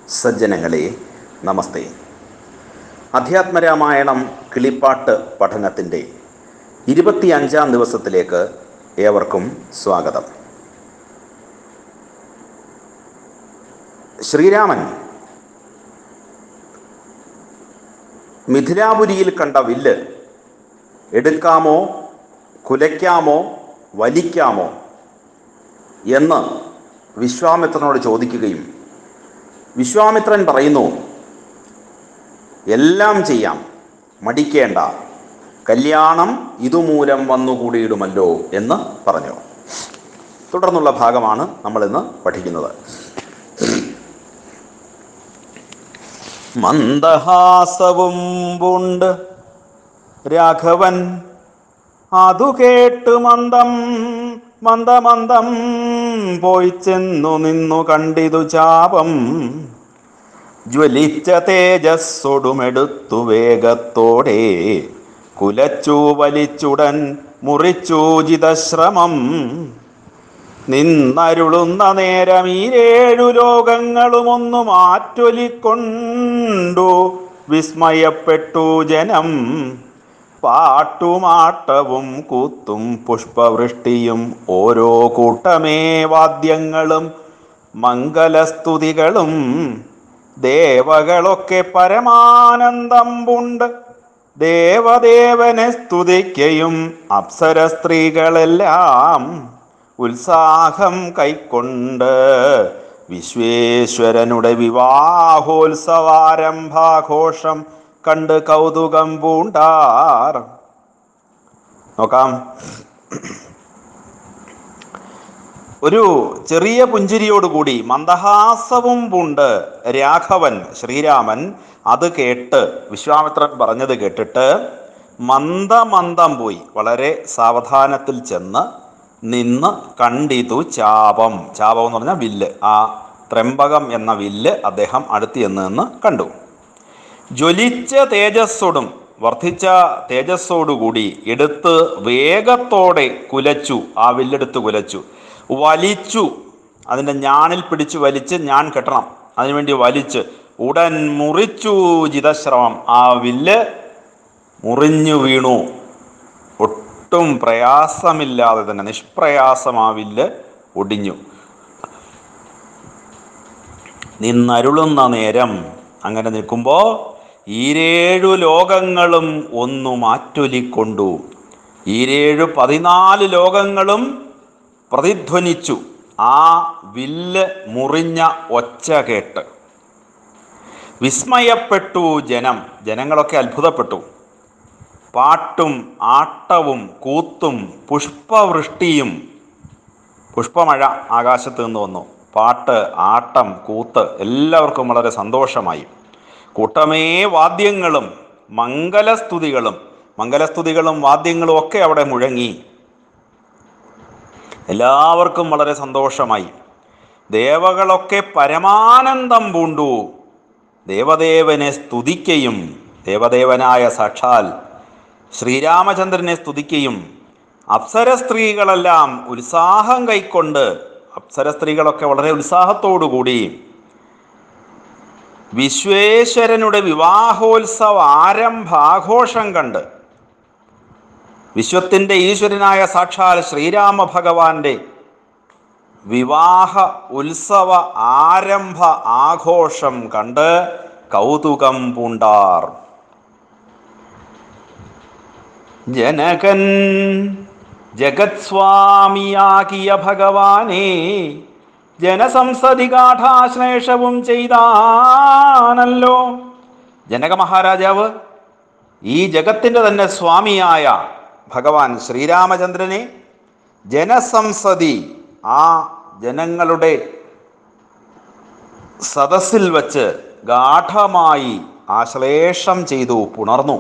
സജ്ജനങ്ങളെ നമസ്തേ അധ്യാത്മരാമായണം കിളിപ്പാട്ട് പഠനത്തിൻ്റെ ഇരുപത്തിയഞ്ചാം ദിവസത്തിലേക്ക് ഏവർക്കും സ്വാഗതം ശ്രീരാമൻ മിഥിലാപുരിയിൽ കണ്ട വില്ല് എടുക്കാമോ കുലയ്ക്കാമോ വലിക്കാമോ എന്ന് വിശ്വാമിത്രനോട് ചോദിക്കുകയും വിശ്വാമിത്രൻ പറയുന്നു എല്ലാം ചെയ്യാം മടിക്കേണ്ട കല്യാണം ഇതുമൂലം വന്നുകൂടിയിടുമല്ലോ എന്ന് പറഞ്ഞു തുടർന്നുള്ള ഭാഗമാണ് നമ്മളിന്ന് പഠിക്കുന്നത് മന്ദഹാസവും പൂണ്ട് രാഘവൻ അതു കേട്ട് മന്ദം മന്ദമന്ദം പോയി ചെന്നു നിന്നു കണ്ടിതു ചാപം ജ്വലിച്ച തേജസ്സൊടുമെടുത്തു വേഗത്തോടെ കുലച്ചു വലിച്ചുടൻ മുറിച്ചു ജിതശ്രമം നിന്നരുളുന്ന നേരം ഈരേഴു ലോകങ്ങളുമൊന്നു മാറ്റൊലിക്കൊണ്ടു വിസ്മയപ്പെട്ടു ജനം പാട്ടുമാട്ടവും കൂത്തും പുഷ്പവൃഷ്ടിയും ഓരോ കൂട്ടമേ വാദ്യങ്ങളും മംഗലസ്തുതികളും ദേവകളൊക്കെ പരമാനന്ദം പൂണ്ട് ദേവദേവനെ സ്തുതിക്കയും അപ്സര സ്ത്രീകളെല്ലാം ഉത്സാഹം കൈക്കൊണ്ട് വിശ്വേശ്വരനുടെ വിവാഹോത്സവാരംഭാഘോഷം കണ്ട് കൗതുകം പൂണ്ടാർ നോക്കാം ഒരു ചെറിയ പുഞ്ചിരിയോടുകൂടി മന്ദഹാസവും പൂണ്ട് രാഘവൻ ശ്രീരാമൻ അത് കേട്ട് വിശ്വാമിത്രൻ പറഞ്ഞത് കേട്ടിട്ട് മന്ദമന്ദം പോയി വളരെ സാവധാനത്തിൽ ചെന്ന് നിന്ന് കണ്ടിതു ചാപം ചാപം എന്ന് പറഞ്ഞാൽ വില്ല് ആ ത്രംബകം എന്ന വില്ല് അദ്ദേഹം അടുത്ത് ചെന്ന് നിന്ന് കണ്ടു ജ്വലിച്ച തേജസ്സോടും വർദ്ധിച്ച തേജസ്സോടുകൂടി എടുത്ത് വേഗത്തോടെ കുലച്ചു ആ വില്ലെടുത്ത് കുലച്ചു വലിച്ചു അതിൻ്റെ ഞാണിൽ പിടിച്ച് വലിച്ച് ഞാൻ കെട്ടണം അതിനുവേണ്ടി വലിച്ച് ഉടൻ മുറിച്ചു ജിതശ്രമം ആ വില്ല് മുറിഞ്ഞു വീണു ഒട്ടും പ്രയാസമില്ലാതെ തന്നെ നിഷ്പ്രയാസം ആ വില്ല് ഒടിഞ്ഞു നിന്നരുളുന്ന നേരം അങ്ങനെ നിൽക്കുമ്പോൾ ഈരേഴു ലോകങ്ങളും ഒന്നു മാറ്റൊലിക്കൊണ്ടു ഈരേഴു പതിനാല് ലോകങ്ങളും പ്രതിധ്വനിച്ചു ആ വില്ല് മുറിഞ്ഞ ഒച്ച കേട്ട് വിസ്മയപ്പെട്ടു ജനം ജനങ്ങളൊക്കെ അത്ഭുതപ്പെട്ടു പാട്ടും ആട്ടവും കൂത്തും പുഷ്പവൃഷ്ടിയും പുഷ്പമഴ ആകാശത്ത് നിന്ന് വന്നു പാട്ട് ആട്ടം കൂത്ത് എല്ലാവർക്കും വളരെ സന്തോഷമായി കൂട്ടമേ വാദ്യങ്ങളും മംഗലസ്തുതികളും മംഗലസ്തുതികളും വാദ്യങ്ങളും ഒക്കെ അവിടെ മുഴങ്ങി എല്ലാവർക്കും വളരെ സന്തോഷമായി ദേവകളൊക്കെ പരമാനന്ദം പൂണ്ടു ദേവദേവനെ സ്തുതിക്കയും ദേവദേവനായ സാക്ഷാൽ ശ്രീരാമചന്ദ്രനെ സ്തുതിക്കുകയും അപ്സര സ്ത്രീകളെല്ലാം ഉത്സാഹം കൈക്കൊണ്ട് അപ്സര സ്ത്രീകളൊക്കെ വളരെ ഉത്സാഹത്തോടുകൂടി വിശ്വേശ്വരനുടെ വിവാഹോത്സവ ആരംഭാഘോഷം കണ്ട് വിശ്വത്തിൻ്റെ ഈശ്വരനായ സാക്ഷാൽ ശ്രീരാമ ഭഗവാന്റെ വിവാഹ ഉത്സവ ആരംഭ ആഘോഷം കണ്ട് കൗതുകം പൂണ്ടാർ ജനകൻ ജഗത്സ്വാമിയാകിയ ഭഗവാനെ ജനസംസതി ഗാഠാശ്ലേഷവും ചെയ്താനല്ലോ ജനക മഹാരാജാവ് ഈ ജഗത്തിൻ്റെ തന്നെ സ്വാമിയായ ഭഗവാൻ ശ്രീരാമചന്ദ്രനെ ജനസംസതി ആ ജനങ്ങളുടെ സദസ്സിൽ വച്ച് ഗാഠമായി ആശ്ലേഷം ചെയ്തു പുണർന്നു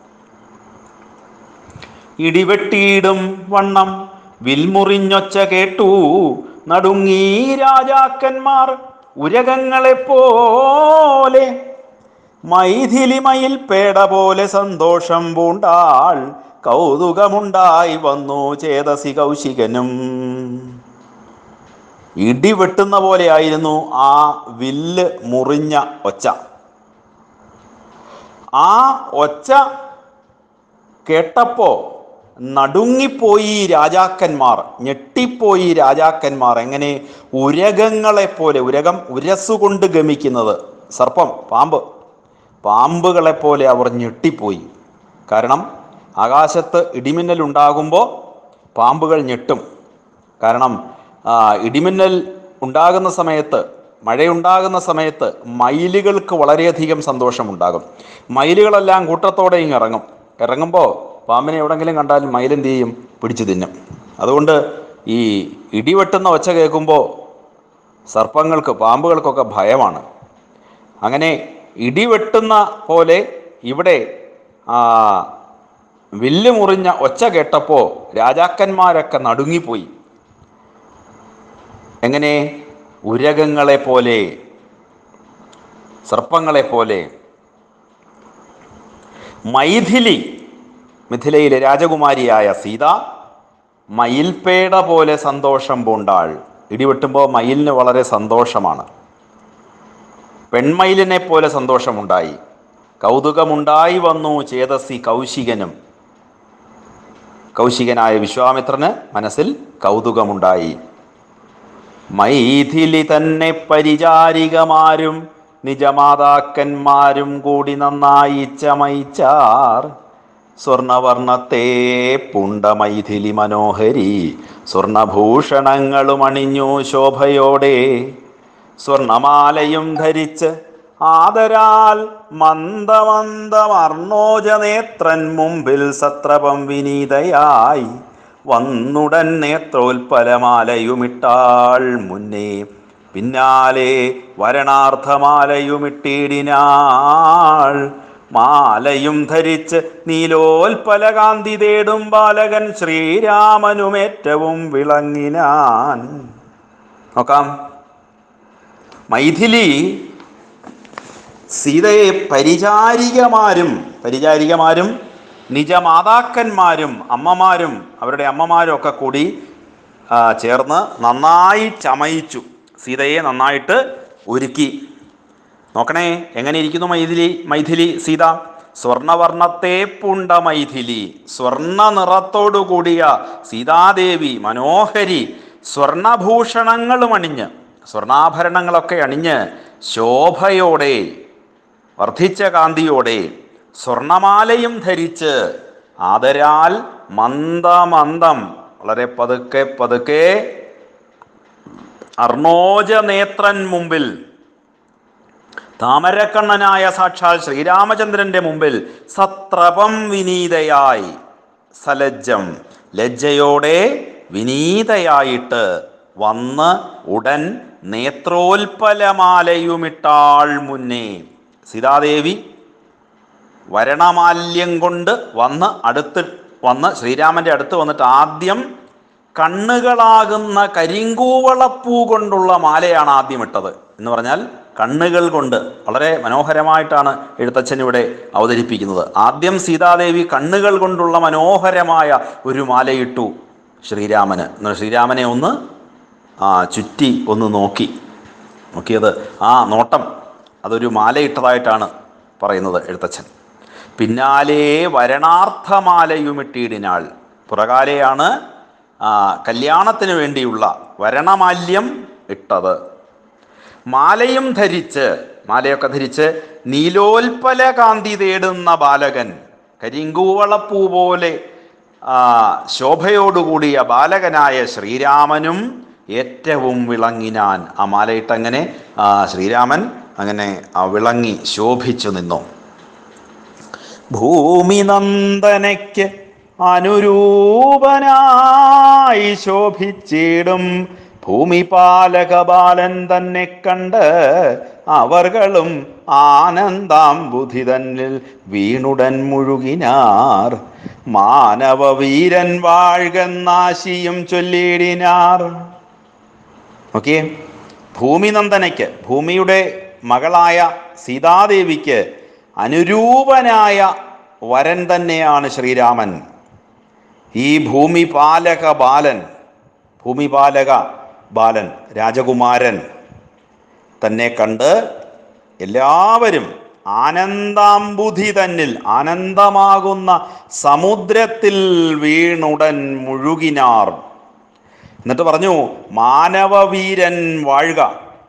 ഇടിവെട്ടിയിടും വണ്ണം വിൽമുറിഞ്ഞൊച്ച കേട്ടു നടുങ്ങി രാജാക്കന്മാർ ഉരകങ്ങളെപ്പോലെ മൈഥിലിമയിൽ പേട പോലെ സന്തോഷം പൂണ്ടാൾ കൗതുകമുണ്ടായി വന്നു ചേതസി കൗശികനും ഇടി വെട്ടുന്ന പോലെയായിരുന്നു ആ വില്ല് മുറിഞ്ഞ ഒച്ച ആ ഒച്ച കേട്ടപ്പോ നടുങ്ങിപ്പോയി രാജാക്കന്മാർ ഞെട്ടിപ്പോയി രാജാക്കന്മാർ എങ്ങനെ ഉരകങ്ങളെ പോലെ ഉരകം ഉരസുകൊണ്ട് ഗമിക്കുന്നത് സർപ്പം പാമ്പ് പാമ്പുകളെ പോലെ അവർ ഞെട്ടിപ്പോയി കാരണം ആകാശത്ത് ഇടിമിന്നൽ ഉണ്ടാകുമ്പോൾ പാമ്പുകൾ ഞെട്ടും കാരണം ആ, ഇടിമിന്നൽ ഉണ്ടാകുന്ന സമയത്ത് മഴയുണ്ടാകുന്ന സമയത്ത് മയിലുകൾക്ക് വളരെയധികം സന്തോഷമുണ്ടാകും മയിലുകളെല്ലാം കൂട്ടത്തോടെ ഇങ്ങ് ഇറങ്ങും ഇറങ്ങുമ്പോൾ പാമ്പിനെ എവിടെങ്കിലും കണ്ടാൽ മയിൽ എന്ത് ചെയ്യും പിടിച്ചു തിന്നും അതുകൊണ്ട് ഈ ഇടിവെട്ടുന്ന ഒച്ച കേൾക്കുമ്പോൾ സർപ്പങ്ങൾക്ക് പാമ്പുകൾക്കൊക്കെ ഭയമാണ് അങ്ങനെ ഇടിവെട്ടുന്ന പോലെ ഇവിടെ ആ, വില്ല് മുറിഞ്ഞ ഒച്ച കേട്ടപ്പോൾ രാജാക്കന്മാരൊക്കെ നടുങ്ങിപ്പോയി എങ്ങനെ ഉരകങ്ങളെ പോലെ സർപ്പങ്ങളെ പോലെ മൈഥിലി മിഥിലയിലെ രാജകുമാരിയായ സീത മയിൽപേട പോലെ സന്തോഷം പൂണ്ടാൾ ഇടിവെട്ടുമ്പോൾ മയിലിന് വളരെ സന്തോഷമാണ് പെൺമയിലിനെ പോലെ സന്തോഷമുണ്ടായി കൗതുകമുണ്ടായി വന്നു ചേതസി കൗശികനും കൗശികനായ വിശ്വാമിത്രന് മനസ്സിൽ കൗതുകമുണ്ടായി മൈഥിലി തന്നെ പരിചാരികമാരും നിജമാതാക്കന്മാരും കൂടി നന്നായി ചമയിച്ചാർ സ്വർണവർണ്ണത്തെ പുണ്ട മൈഥിലി മനോഹരി സ്വർണഭൂഷണങ്ങളും അണിഞ്ഞു ശോഭയോടെ സ്വർണമാലയും ധരിച്ച് ആദരാൽ മന്ദമന്ദമർണോജനേത്രൻ മുമ്പിൽ സത്രപം വിനീതയായി വന്നുടൻ നേത്രോൽപലമാലയുമിട്ടാൾ മുന്നേ പിന്നാലെ വരണാർത്ഥമാലയുമിട്ടിടിനാൾ മാലയും ധരിച്ച് നീലോൽപലകാന്തി തേടും ബാലകൻ ശ്രീരാമനുമേറ്റവും വിളങ്ങിനാൻ നോക്കാം മൈഥിലി സീതയെ പരിചാരികമാരും പരിചാരികമാരും നിജമാതാക്കന്മാരും അമ്മമാരും അവരുടെ അമ്മമാരും ഒക്കെ കൂടി ആ, ചേർന്ന് നന്നായി ചമയിച്ചു സീതയെ നന്നായിട്ട് ഒരുക്കി നോക്കണേ എങ്ങനെ ഇരിക്കുന്നു മൈഥിലി മൈഥിലി സീത സ്വർണവർണ്ണത്തെ പുണ്ട മൈഥിലി സ്വർണ്ണ നിറത്തോടു കൂടിയ സീതാദേവി മനോഹരി സ്വർണഭൂഷണങ്ങളും അണിഞ്ഞ് സ്വർണാഭരണങ്ങളൊക്കെ അണിഞ്ഞ് ശോഭയോടെ വർദ്ധിച്ച കാന്തിയോടെ സ്വർണമാലയും ധരിച്ച് ആദരാൽ മന്ദമന്ദം വളരെ പതുക്കെ പതുക്കെ അർണോജനേത്രൻ മുമ്പിൽ താമരക്കണ്ണനായ സാക്ഷാൽ ശ്രീരാമചന്ദ്രന്റെ മുമ്പിൽ സത്രപം വിനീതയായി സലജ്ജം ലജ്ജയോടെ വിനീതയായിട്ട് വന്ന് ഉടൻ നേത്രോൽപലമാലയുമിട്ടാൾ മുന്നേ സീതാദേവി വരണമാല്യം കൊണ്ട് വന്ന് അടുത്ത് വന്ന് ശ്രീരാമന്റെ അടുത്ത് വന്നിട്ട് ആദ്യം കണ്ണുകളാകുന്ന കരിങ്കൂവളപ്പൂ കൊണ്ടുള്ള മാലയാണ് ആദ്യം ഇട്ടത് എന്ന് പറഞ്ഞാൽ കണ്ണുകൾ കൊണ്ട് വളരെ മനോഹരമായിട്ടാണ് എഴുത്തച്ഛൻ ഇവിടെ അവതരിപ്പിക്കുന്നത് ആദ്യം സീതാദേവി കണ്ണുകൾ കൊണ്ടുള്ള മനോഹരമായ ഒരു മാലയിട്ടു ശ്രീരാമന് എന്നാൽ ശ്രീരാമനെ ഒന്ന് ആ ചുറ്റി ഒന്ന് നോക്കി നോക്കിയത് ആ നോട്ടം അതൊരു മാലയിട്ടതായിട്ടാണ് പറയുന്നത് എഴുത്തച്ഛൻ പിന്നാലെ വരണാർത്ഥമാലയുമിട്ടിടിനാൾ പുറകാലെയാണ് ആ, കല്യാണത്തിന് വേണ്ടിയുള്ള വരണമാല്യം ഇട്ടത് മാലയും ധരിച്ച് മാലയൊക്കെ ധരിച്ച് നീലോൽപല കാന്തി തേടുന്ന ബാലകൻ കരിങ്കൂവളപ്പൂ പോലെ ആ, ശോഭയോടുകൂടിയ ബാലകനായ ശ്രീരാമനും ഏറ്റവും വിളങ്ങിനാൻ ആ മാലയിട്ടങ്ങനെ ആ, ശ്രീരാമൻ അങ്ങനെ ആ വിളങ്ങി ശോഭിച്ചു നിന്നു ഭൂമി നന്ദനയ്ക്ക് അനുരൂപനായി ശോഭിച്ചിടും ഭൂമിപാലക ബാലൻ തന്നെ കണ്ട് അവർകളും ആനന്ദാംബുധി തന്നിൽ വീണുടൻ മുഴുകിനാർ മാനവവീരൻ വാഴ്കന്നാശിയും ചൊല്ലിയിടിനാർ ഓക്കെ ഭൂമിനന്ദനയ്ക്ക് ഭൂമിയുടെ മകളായ സീതാദേവിക്ക് അനുരൂപനായ വരൻ തന്നെയാണ് ശ്രീരാമൻ ഈ ഭൂമിപാലക ബാലൻ ഭൂമിപാലക ബാലൻ രാജകുമാരൻ തന്നെ കണ്ട് എല്ലാവരും ആനന്ദാംബുധി തന്നിൽ ആനന്ദമാകുന്ന സമുദ്രത്തിൽ വീണുടൻ മുഴുകിനാർ എന്നിട്ട് പറഞ്ഞു മാനവവീരൻ വാഴുക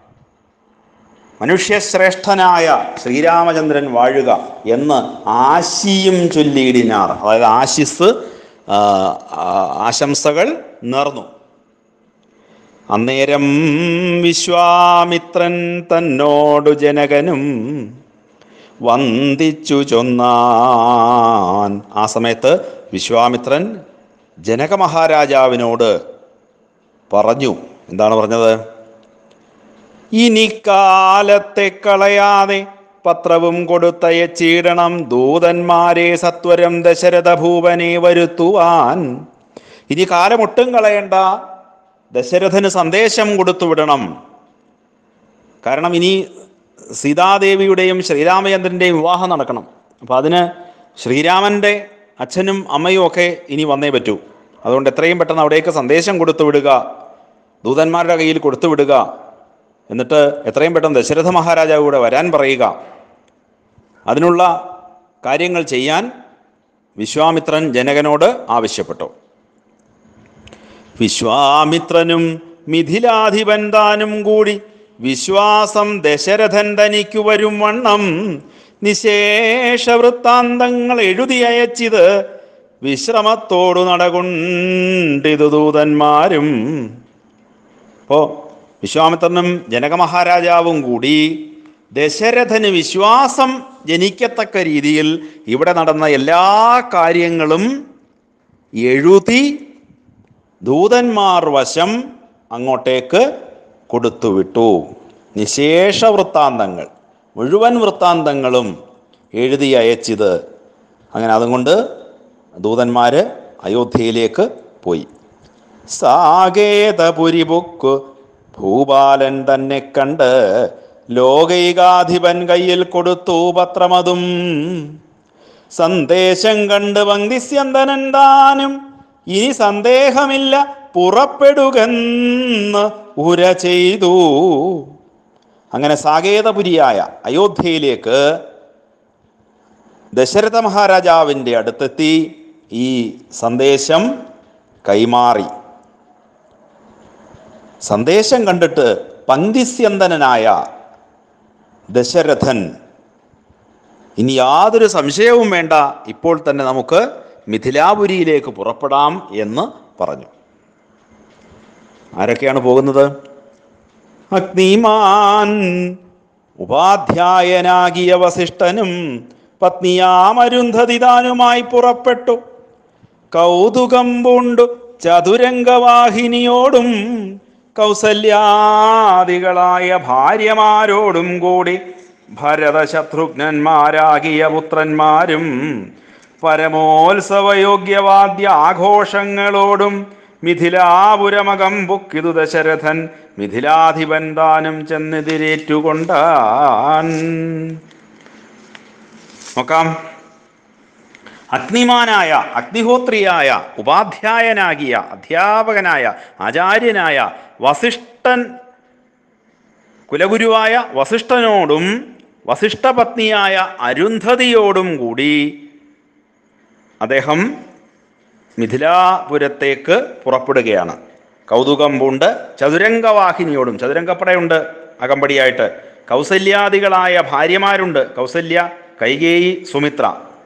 മനുഷ്യശ്രേഷ്ഠനായ ശ്രീരാമചന്ദ്രൻ വാഴുക എന്ന് ആശിയും ചൊല്ലിയിടിനാർ അതായത് ആശിസ് ആ, ആ, ആശംസകൾ നേർന്നു അന്നേരം വിശ്വാമിത്രൻ തന്നോടു ജനകനും വന്ദിച്ചു ചൊന്നാൻ ആ സമയത്ത് വിശ്വാമിത്രൻ ജനക മഹാരാജാവിനോട് പറഞ്ഞു എന്താണ് പറഞ്ഞത് ഇനി കാലത്തെ കളയാതെ പത്രവും കൊടുത്തയച്ചിടണം ദൂതന്മാരെ സത്വരം ദശരഥ ഭൂപനെ വരുത്തുവാൻ ഇനി കാലമൊട്ടും കളയണ്ട ദശരഥന് സന്ദേശം കൊടുത്തു വിടണം കാരണം ഇനി സീതാദേവിയുടെയും ശ്രീരാമചന്ദ്രൻ്റെയും വിവാഹം നടക്കണം അപ്പോൾ അതിന് ശ്രീരാമൻ്റെ അച്ഛനും അമ്മയും ഒക്കെ ഇനി വന്നേ പറ്റൂ അതുകൊണ്ട് എത്രയും പെട്ടെന്ന് അവിടേക്ക് സന്ദേശം കൊടുത്തു വിടുക ദൂതന്മാരുടെ കയ്യിൽ കൊടുത്തു വിടുക എന്നിട്ട് എത്രയും പെട്ടെന്ന് ദശരഥ മഹാരാജാവ് കൂടെ വരാൻ പറയുക അതിനുള്ള കാര്യങ്ങൾ ചെയ്യാൻ വിശ്വാമിത്രൻ ജനകനോട് ആവശ്യപ്പെട്ടു വിശ്വാമിത്രനും മിഥിലാധിപൻ താനും കൂടി വിശ്വാസം ദശരഥൻ തനിക്കു വരും വണ്ണം നിശേഷ വൃത്താന്തങ്ങൾ എഴുതി അയച്ചിത് വിശ്രമത്തോടു നടകൊണ്ടിതു ദൂതന്മാരും അപ്പോൾ വിശ്വാമിത്രനും ജനക മഹാരാജാവും കൂടി ദശരഥന് വിശ്വാസം ജനിക്കത്തക്ക രീതിയിൽ ഇവിടെ നടന്ന എല്ലാ കാര്യങ്ങളും എഴുതി ദൂതന്മാർ വശം അങ്ങോട്ടേക്ക് കൊടുത്തുവിട്ടു നിശേഷ വൃത്താന്തങ്ങൾ മുഴുവൻ വൃത്താന്തങ്ങളും എഴുതി അയച്ചത് അങ്ങനെ അതുകൊണ്ട് ദൂതന്മാർ അയോധ്യയിലേക്ക് പോയി സാകേതപുരിപുക്ക് ഭൂപാലൻ തന്നെ കണ്ട് ലോകൈകാധിപൻ കയ്യിൽ കൊടുത്തു പത്രമതും സന്ദേശം കണ്ട് പങ്ക്തിസ്യന്തനൻ താനും ഇനി സന്ദേഹമില്ല പുറപ്പെടുകെന്ന് ഉര ചെയ്തു അങ്ങനെ സാകേതപുരിയായ അയോധ്യയിലേക്ക് ദശരഥ മഹാരാജാവിൻ്റെ അടുത്തെത്തി ഈ സന്ദേശം കൈമാറി സന്ദേശം കണ്ടിട്ട് പങ്ക്തിസ്യന്തനായ ദശരഥൻ ഇനി യാതൊരു സംശയവും വേണ്ട ഇപ്പോൾ തന്നെ നമുക്ക് മിഥിലാപുരിയിലേക്ക് പുറപ്പെടാം എന്ന് പറഞ്ഞു ആരൊക്കെയാണ് പോകുന്നത് അഗ്നിമാൻ ഉപാധ്യായനാകിയ വസിഷ്ഠനും പത്നിയാമരുന്ധതി താനുമായി പുറപ്പെട്ടു കൗതുകം പൂണ്ടു ചതുരംഗവാഹിനിയോടും കൗസല്യാദികളായ ഭാര്യമാരോടും കൂടി ഭരതശത്രുഘ്നന്മാരാകിയ പുത്രന്മാരും പരമോത്സവയോഗ്യവാദ്യ ആഘോഷങ്ങളോടും മിഥിലാപുരമകം ബുക്കിതു ദശരഥൻ മിഥിലാധിപൻ താനും ചെന്നെതിരേറ്റുകൊണ്ടാൻ നോക്കാം അഗ്നിമാനായ അഗ്നിഹോത്രിയായ ഉപാധ്യായനാകിയ അധ്യാപകനായ ആചാര്യനായ വസിഷ്ഠൻ കുലഗുരുവായ വസിഷ്ഠനോടും വസിഷ്ഠപത്നിയായ അരുന്ധതിയോടും കൂടി അദ്ദേഹം മിഥിലാപുരത്തേക്ക് പുറപ്പെടുകയാണ് കൗതുകം പൂണ്ട് ചതുരംഗവാഹിനിയോടും ചതുരംഗപ്പടയുണ്ട് അകമ്പടിയായിട്ട് കൗസല്യാദികളായ ഭാര്യമാരുണ്ട് കൗസല്യ കൈകേയി സുമിത്ര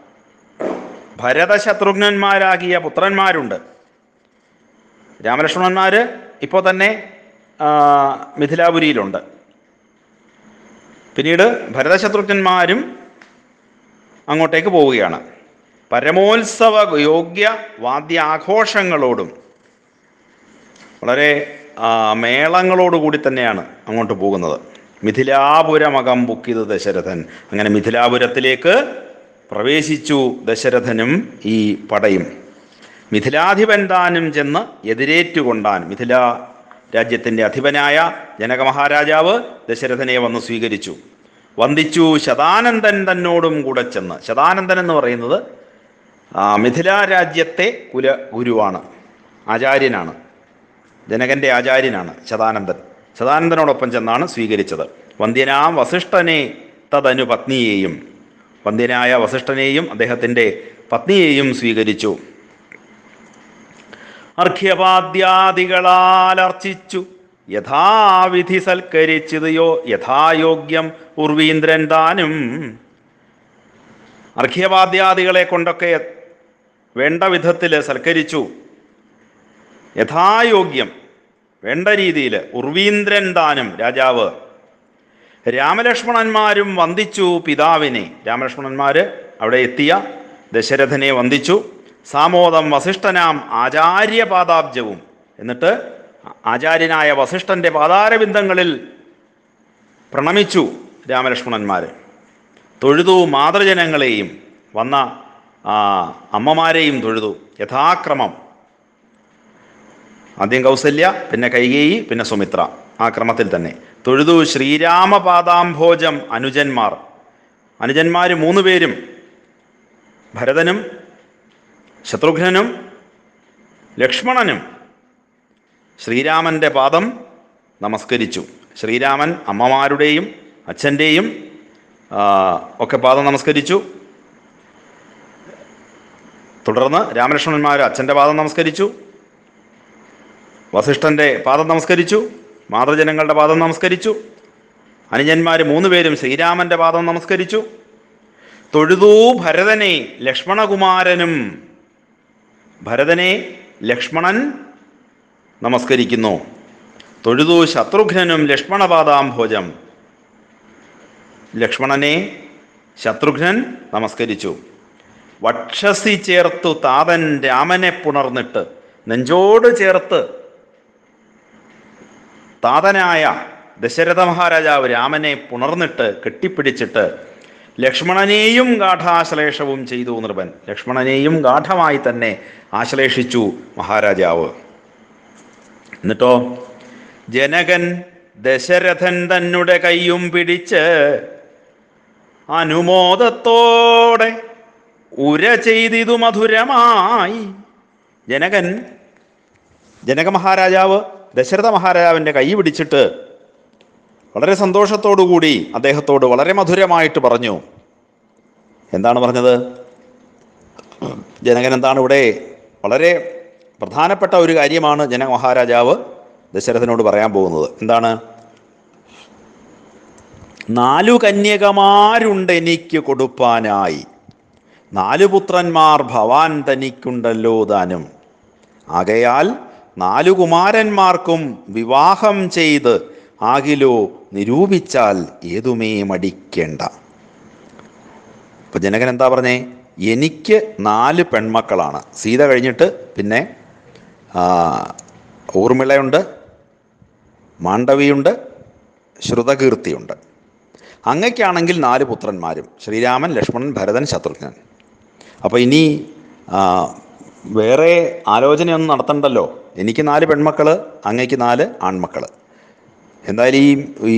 ഭരതശത്രുഘ്നന്മാരാകിയ പുത്രന്മാരുണ്ട് രാമലക്ഷ്മണന്മാർ ഇപ്പോൾ തന്നെ ആ, മിഥിലാപുരിയിലുണ്ട് പിന്നീട് ഭരതശത്രുഘ്നന്മാരും അങ്ങോട്ടേക്ക് പോവുകയാണ് പരമോത്സവ യോഗ്യ വാദ്യാഘോഷങ്ങളോടും വളരെ ആ, മേളങ്ങളോടുകൂടി തന്നെയാണ് അങ്ങോട്ട് പോകുന്നത് മിഥിലാപുരമകം ബുക്കിത് ദശരഥൻ അങ്ങനെ മിഥിലാപുരത്തിലേക്ക് പ്രവേശിച്ചു ദശരഥനും ഈ പടയും മിഥിലാധിപൻ താനും ചെന്ന് എതിരേറ്റുകൊണ്ടാൻ മിഥില രാജ്യത്തിൻ്റെ അധിപനായ ജനക മഹാരാജാവ് ദശരഥനെ വന്ന് സ്വീകരിച്ചു വന്ദിച്ചു ശതാനന്ദൻ തന്നോടും കൂടെ ചെന്ന് ശതാനന്ദൻ എന്ന് പറയുന്നത് ആ, മിഥില രാജ്യത്തെ കുല ഗുരുവാണ് ആചാര്യനാണ് ജനകന്റെ ആചാര്യനാണ് ശതാനന്ദൻ ശതാനന്ദനോടൊപ്പം ചെന്നാണ് സ്വീകരിച്ചത് വന്ധ്യനാം വസിഷ്ഠനെ തദനു പത്നിയെയും വന്ധ്യനായ വസിഷ്ഠനെയും അദ്ദേഹത്തിൻ്റെ പത്നിയെയും സ്വീകരിച്ചു അർഘ്യപാദ്യാദികളാൽ അർച്ചിച്ചു യഥാവിധി സൽക്കരിച്ചത് യോ യഥായോഗ്യം ഉർവീന്ദ്രൻ താനും അർഘ്യപാദ്യാദികളെ കൊണ്ടൊക്കെ വേണ്ട വിധത്തിൽ സൽക്കരിച്ചു യഥായോഗ്യം വേണ്ട രീതിയിൽ ഉർവീന്ദ്രൻ താനും രാജാവ് രാമലക്ഷ്മണന്മാരും വന്ദിച്ചു പിതാവിനെ രാമലക്ഷ്മണന്മാർ അവിടെ എത്തിയ ദശരഥനെ വന്ദിച്ചു സാമോദം വസിഷ്ഠനാം ആചാര്യപാദാബ്ജവും എന്നിട്ട് ആചാര്യനായ വസിഷ്ഠന്റെ പാതാരബിന്ദങ്ങളിൽ പ്രണമിച്ചു രാമലക്ഷ്മണന്മാർ തൊഴുതു മാതൃജനങ്ങളെയും വന്ന ആ, അമ്മമാരെയും തൊഴുതു യഥാക്രമം ആദ്യം കൗസല്യ പിന്നെ കൈകേയി പിന്നെ സുമിത്ര ആ ക്രമത്തിൽ തന്നെ തൊഴുതു ശ്രീരാമപാദാംഭോജം അനുജന്മാർ അനുജന്മാർ മൂന്ന് പേരും ഭരതനും ശത്രുഘ്നനും ലക്ഷ്മണനും ശ്രീരാമൻ്റെ പാദം നമസ്കരിച്ചു ശ്രീരാമൻ അമ്മമാരുടെയും അച്ഛൻ്റെയും ആ, ഒക്കെ പാദം നമസ്കരിച്ചു തുടർന്ന് രാമലക്ഷ്മണന്മാർ അച്ഛൻ്റെ പാദം നമസ്കരിച്ചു വസിഷ്ഠൻ്റെ പാദം നമസ്കരിച്ചു മാതൃജനങ്ങളുടെ പാദം നമസ്കരിച്ചു അനുജന്മാർ മൂന്ന് പേരും ശ്രീരാമൻ്റെ പാദം നമസ്കരിച്ചു തൊഴുതൂ ഭരതനെ ലക്ഷ്മണകുമാരനും ഭരതനെ ലക്ഷ്മണൻ നമസ്കരിക്കുന്നു തൊഴുതു ശത്രുഘ്നനും ലക്ഷ്മണപാദാംഭോജം ലക്ഷ്മണനെ ശത്രുഘ്നൻ നമസ്കരിച്ചു വക്ഷസി ചേർത്തു താതൻ രാമനെ പുണർന്നിട്ട് നെഞ്ചോട് ചേർത്ത് താതനായ ദശരഥ മഹാരാജാവ് രാമനെ പുണർന്നിട്ട് കെട്ടിപ്പിടിച്ചിട്ട് ലക്ഷ്മണനെയും ഗാഠാശ്ലേഷവും ചെയ്തു നൃപൻ ലക്ഷ്മണനെയും ഗാഠമായി തന്നെ ആശ്ലേഷിച്ചു മഹാരാജാവ് എന്നിട്ടോ ജനകൻ ദശരഥൻ തന്നെ കൈയും പിടിച്ച് അനുമോദത്തോടെ ഉര ചെയ്തിതു മധുരമായി ജനകൻ ജനക മഹാരാജാവ് ദശരഥ മഹാരാജാവിൻ്റെ കൈ പിടിച്ചിട്ട് വളരെ സന്തോഷത്തോടുകൂടി അദ്ദേഹത്തോട് വളരെ മധുരമായിട്ട് പറഞ്ഞു എന്താണ് പറഞ്ഞത് ജനകൻ എന്താണ് ഇവിടെ വളരെ പ്രധാനപ്പെട്ട ഒരു കാര്യമാണ് ജനക മഹാരാജാവ് ദശരഥനോട് പറയാൻ പോകുന്നത് എന്താണ് നാലു കന്യകമാരുണ്ട് എനിക്ക് കൊടുപ്പാനായി നാലു പുത്രന്മാർ ഭവാൻ തനിക്കുണ്ടല്ലോ താനും ആകയാൽ നാലു കുമാരന്മാർക്കും വിവാഹം ചെയ്ത് ആകിലോ നിരൂപിച്ചാൽ ഏതുമേ മടിക്കേണ്ട അപ്പൊ ജനകൻ എന്താ പറഞ്ഞേ എനിക്ക് നാല് പെൺമക്കളാണ് സീത കഴിഞ്ഞിട്ട് പിന്നെ ആ, ഊർമിളയുണ്ട് മാണ്ഡവിയുണ്ട് ശ്രുതകീർത്തിയുണ്ട് അങ്ങയ്ക്കാണെങ്കിൽ നാല് പുത്രന്മാരും ശ്രീരാമൻ ലക്ഷ്മണൻ ഭരതൻ ശത്രുഘ്നൻ അപ്പോൾ ഇനി ആ, വേറെ ആലോചനയൊന്നും നടത്തണ്ടല്ലോ എനിക്ക് നാല് പെൺമക്കൾ അങ്ങയ്ക്ക് നാല് ആൺമക്കൾ എന്തായാലും ഈ ഈ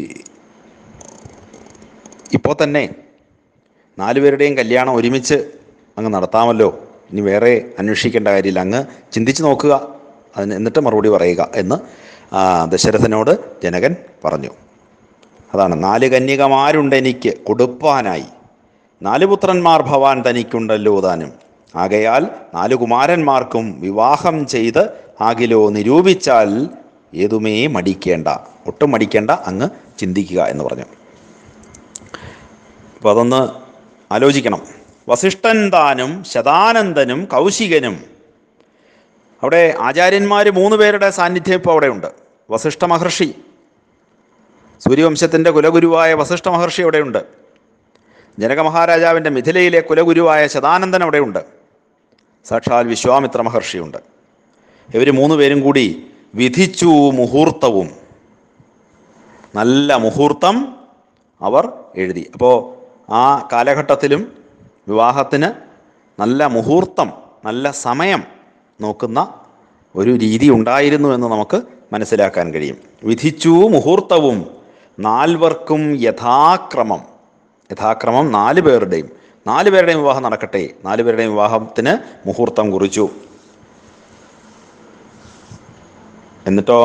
ഇപ്പോൾ തന്നെ നാലുപേരുടെയും കല്യാണം ഒരുമിച്ച് അങ്ങ് നടത്താമല്ലോ ഇനി വേറെ അന്വേഷിക്കേണ്ട കാര്യമില്ല അങ്ങ് ചിന്തിച്ച് നോക്കുക അതിന് എന്നിട്ട് മറുപടി പറയുക എന്ന് ആ, ദശരഥനോട് ജനകൻ പറഞ്ഞു അതാണ് നാല് കന്യകമാരുണ്ട് എനിക്ക് കൊടുപ്പാനായി നാല് പുത്രന്മാർ ഭവാൻ തനിക്കുണ്ടല്ലോ താനും ആകയാൽ നാല് കുമാരന്മാർക്കും വിവാഹം ചെയ്ത് ആകിലോ നിരൂപിച്ചാൽ ഏതുമേ മടിക്കേണ്ട ഒട്ടും മടിക്കേണ്ട അങ്ങ് ചിന്തിക്കുക എന്ന് പറഞ്ഞു അപ്പോൾ അതൊന്ന് ആലോചിക്കണം വസിഷ്ഠൻ താനും ശതാനന്ദനും കൗശികനും അവിടെ ആചാര്യന്മാർ മൂന്ന് പേരുടെ സാന്നിധ്യം ഇപ്പോൾ അവിടെയുണ്ട് വസിഷ്ഠ മഹർഷി സൂര്യവംശത്തിൻ്റെ കുലഗുരുവായ വസിഷ്ഠ മഹർഷി അവിടെയുണ്ട് ജനക മഹാരാജാവിൻ്റെ മിഥിലയിലെ കുലഗുരുവായ ശതാനന്ദൻ അവിടെയുണ്ട് സാക്ഷാൽ വിശ്വാമിത്ര മഹർഷിയുണ്ട് ഇവർ മൂന്ന് പേരും കൂടി വിധിച്ചു മുഹൂർത്തവും നല്ല മുഹൂർത്തം അവർ എഴുതി അപ്പോൾ ആ കാലഘട്ടത്തിലും വിവാഹത്തിന് നല്ല മുഹൂർത്തം നല്ല സമയം നോക്കുന്ന ഒരു രീതി ഉണ്ടായിരുന്നു എന്ന് നമുക്ക് മനസ്സിലാക്കാൻ കഴിയും വിധിച്ചു മുഹൂർത്തവും നാൽവർക്കും യഥാക്രമം യഥാക്രമം നാല് പേരുടെയും നാല് പേരുടെയും വിവാഹം നടക്കട്ടെ നാല് പേരുടെയും വിവാഹത്തിന് മുഹൂർത്തം കുറിച്ചു എന്നിട്ടോ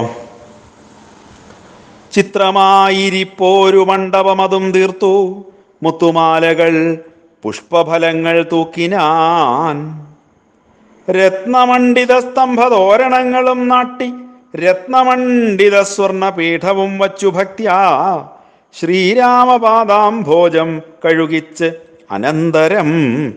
ചിത്രമായിരിപ്പോരു മണ്ഡപമതും തീർത്തു മുത്തുമാലകൾ പുഷ്പഫലങ്ങൾ തൂക്കിനാൻ രത്നമണ്ഡിത സ്തംഭതോരണങ്ങളും നാട്ടി രത്നമണ്ഡിത സ്വർണപീഠവും വച്ചു ഭക്ത്യാ ശ്രീരാമപാദാംഭോജം കഴുകിച്ച് അനന്തരം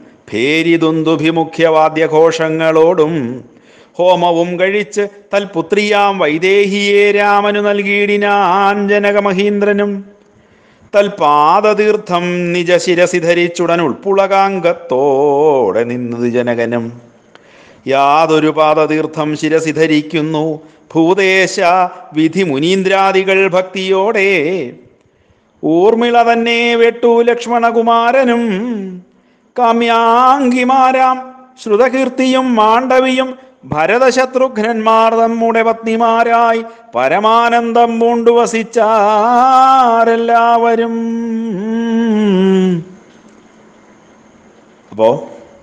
ഭേരിദുന്ദുഭിമുഖ്യവാദ്യഘോഷങ്ങളോടും ഹോമവും കഴിച്ച് തൽപുത്രിയാം വൈദേഹിയെ രാമനു നൽകിയിടിനാൻ ജനകമഹീന്ദ്രനും തൽപാദതീർത്ഥം നിജ ശിരസി ധരിച്ചുടൻ ഉൾപ്പുളകാംഗത്തോടെ നിന്നത് ജനകനും യാതൊരു പാദതീർത്ഥം ശിരസി ധരിക്കുന്നു ഭൂദേശ വിധി മുനീന്ദ്രാദികൾ ഭക്തിയോടെ ഊർമിള തന്നെ വെട്ടു ലക്ഷ്മണകുമാരനും കാമ്യാങ്കിമാരാം ശ്രുതകീർത്തിയും മാണ്ഡവിയും ഭരതശത്രുഘ്നന്മാർ നമ്മുടെ പത്നിമാരായി പരമാനന്ദം പൂണ്ടു വസിച്ചാരെല്ലാവരും അപ്പോ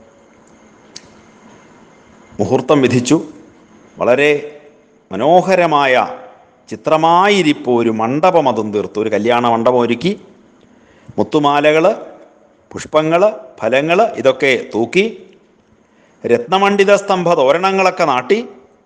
മുഹൂർത്തം വിധിച്ചു വളരെ മനോഹരമായ ചിത്രമായിരിപ്പോൾ ഒരു മണ്ഡപം അതും തീർത്തു ഒരു കല്യാണ മണ്ഡപം ഒരുക്കി മുത്തുമാലകൾ പുഷ്പങ്ങൾ ഫലങ്ങൾ ഇതൊക്കെ തൂക്കി രത്നമണ്ഡിത സ്തംഭ തോരണങ്ങളൊക്കെ നാട്ടി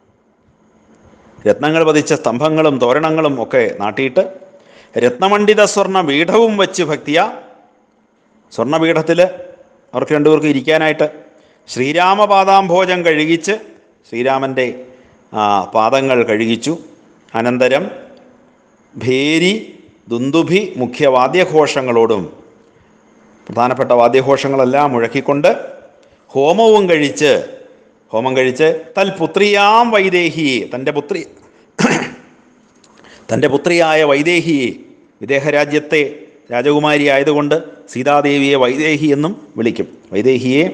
രത്നങ്ങൾ പതിച്ച സ്തംഭങ്ങളും തോരണങ്ങളും ഒക്കെ നാട്ടിയിട്ട് രത്നമണ്ഡിത സ്വർണ്ണ പീഠവും വെച്ച് ഭക്തിയ സ്വർണ്ണപീഠത്തിൽ അവർക്ക് രണ്ടുപേർക്ക് ഇരിക്കാനായിട്ട് ശ്രീരാമപാദാംഭോജം കഴുകിച്ച് ശ്രീരാമൻ്റെ ആ, പാദങ്ങൾ കഴുകിച്ചു അനന്തരം ഭേരി ദുന്ദുഭി മുഖ്യ വാദ്യഘോഷങ്ങളോടും പ്രധാനപ്പെട്ട വാദ്യഘോഷങ്ങളെല്ലാം മുഴക്കിക്കൊണ്ട് ഹോമവും കഴിച്ച് ഹോമം കഴിച്ച് തൽപുത്രിയാം വൈദേഹിയെ തൻ്റെ പുത്രി തൻ്റെ പുത്രിയായ വൈദേഹിയെ വിദേഹരാജ്യത്തെ രാജകുമാരി ആയതുകൊണ്ട് സീതാദേവിയെ വൈദേഹി എന്നും വിളിക്കും വൈദേഹിയെ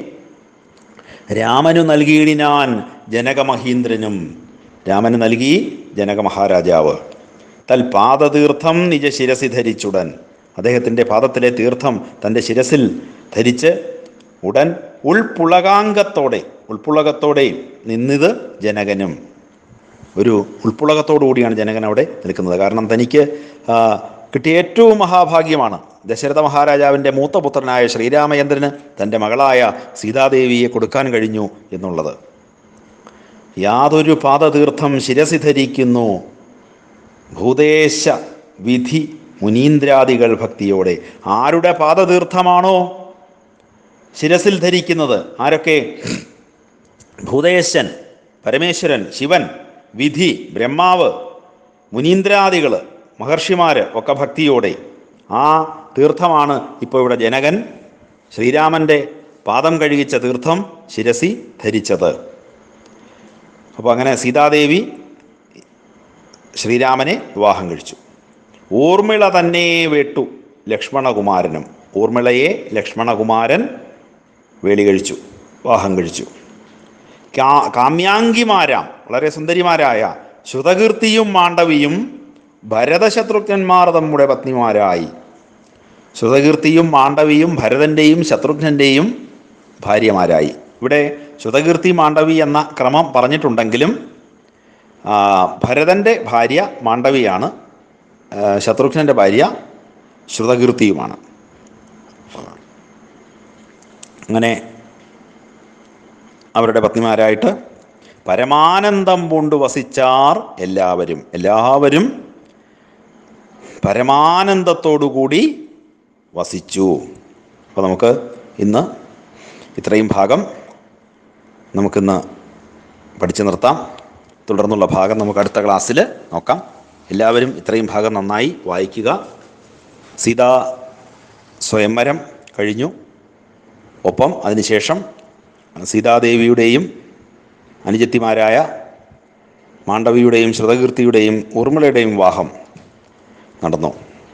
രാമനു നൽകിയിടിനാൻ ജനകമഹീന്ദ്രനും രാമന് നൽകി ജനകമഹാരാജാവ് തൽ പാദതീർത്ഥം നിജ ശിരസി ധരിച്ചുടൻ അദ്ദേഹത്തിൻ്റെ പാദത്തിലെ തീർത്ഥം തൻ്റെ ശിരസിൽ ധരിച്ച് ഉടൻ ഉൾപ്പുളകാംഗത്തോടെ ഉൾപ്പുളകത്തോടെ നിന്നത് ജനകനും ഒരു ഉൾപ്പുളകത്തോടു കൂടിയാണ് ജനകൻ അവിടെ നിൽക്കുന്നത് കാരണം തനിക്ക് ആ, കിട്ടിയ ഏറ്റവും മഹാഭാഗ്യമാണ് ദശരഥ മഹാരാജാവിൻ്റെ മൂത്ത പുത്രനായ ശ്രീരാമചന്ദ്രന് തൻ്റെ മകളായ സീതാദേവിയെ കൊടുക്കാൻ കഴിഞ്ഞു എന്നുള്ളത് യാതൊരു പാദതീർത്ഥം ശിരസി ധരിക്കുന്നു ഭൂദേശ വിധി മുനീന്ദ്രാദികൾ ഭക്തിയോടെ ആരുടെ പാദതീർത്ഥമാണോ ശിരസിൽ ധരിക്കുന്നത് ആരൊക്കെ ഭൂതേശൻ പരമേശ്വരൻ ശിവൻ വിധി ബ്രഹ്മാവ് മുനീന്ദ്രാദികൾ മഹർഷിമാർ ഒക്കെ ഭക്തിയോടെ ആ തീർത്ഥമാണ് ഇപ്പോൾ ഇവിടെ ജനകൻ ശ്രീരാമൻ്റെ പാദം കഴുകിച്ച തീർത്ഥം ശിരസി ധരിച്ചത് അപ്പോൾ അങ്ങനെ സീതാദേവി ശ്രീരാമനെ വിവാഹം കഴിച്ചു ഊർമിള തന്നെ വേട്ടു ലക്ഷ്മണകുമാരനും ഊർമിളയെ ലക്ഷ്മണകുമാരൻ വേളി കഴിച്ചു വിവാഹം കഴിച്ചു കാ- കാമ്യാങ്കിമാരാം വളരെ സുന്ദരിമാരായ ശ്രുതകീർത്തിയും മാണ്ഡവിയും ഭരതശത്രുഘ്നന്മാർ നമ്മുടെ പത്നിമാരായി ശ്രുതകീർത്തിയും മാണ്ഡവിയും ഭരതൻ്റെയും ശത്രുഘ്നൻ്റെയും ഭാര്യമാരായി ഇവിടെ ശ്രുതകീർത്തി മാണ്ഡവി എന്ന ക്രമം പറഞ്ഞിട്ടുണ്ടെങ്കിലും ആ, ഭരതൻ്റെ ഭാര്യ മാണ്ഡവിയാണ് ആ, ശത്രുഘ്നൻ്റെ ഭാര്യ ശ്രുതകീർത്തിയുമാണ് അങ്ങനെ അവരുടെ പത്നിമാരായിട്ട് പരമാനന്ദം പൂണ്ടു വസിച്ചാർ എല്ലാവരും എല്ലാവരും പരമാനന്ദത്തോടുകൂടി വസിച്ചു അപ്പോൾ നമുക്ക് ഇന്ന് ഇത്രയും ഭാഗം നമുക്കിന്ന് പഠിച്ചു നിർത്താം തുടർന്നുള്ള ഭാഗം നമുക്ക് അടുത്ത ക്ലാസ്സിൽ നോക്കാം എല്ലാവരും ഇത്രയും ഭാഗം നന്നായി വായിക്കുക സീതാ സ്വയംവരം കഴിഞ്ഞു ഒപ്പം അതിനുശേഷം സീതാദേവിയുടെയും അനുജത്തിമാരായ മാണ്ഡവിയുടെയും ശ്രുതകീർത്തിയുടെയും ഊർമിളയുടെയും വിവാഹം നടന്നു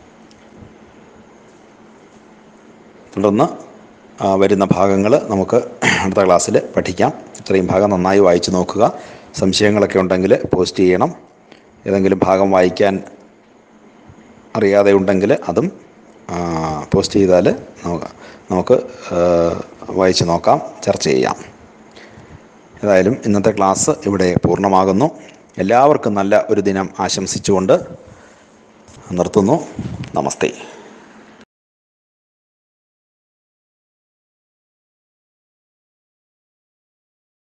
തുടർന്ന് ആ, വരുന്ന ഭാഗങ്ങൾ നമുക്ക് അടുത്ത ക്ലാസ്സിൽ പഠിക്കാം ഇത്രയും ഭാഗം നന്നായി വായിച്ചു നോക്കുക സംശയങ്ങളൊക്കെ ഉണ്ടെങ്കിൽ പോസ്റ്റ് ചെയ്യണം ഏതെങ്കിലും ഭാഗം വായിക്കാൻ അറിയാതെ ഉണ്ടെങ്കിൽ അതും ആ, പോസ്റ്റ് ചെയ്താൽ നമുക്ക് നമുക്ക് ആ, വായിച്ചു നോക്കാം ചർച്ച ചെയ്യാം ഏതായാലും ഇന്നത്തെ ക്ലാസ് ഇവിടെ പൂർണ്ണമാകുന്നു എല്ലാവർക്കും നല്ല ഒരു ദിനം ആശംസിച്ചുകൊണ്ട് നിർത്തുന്നു നമസ്തേ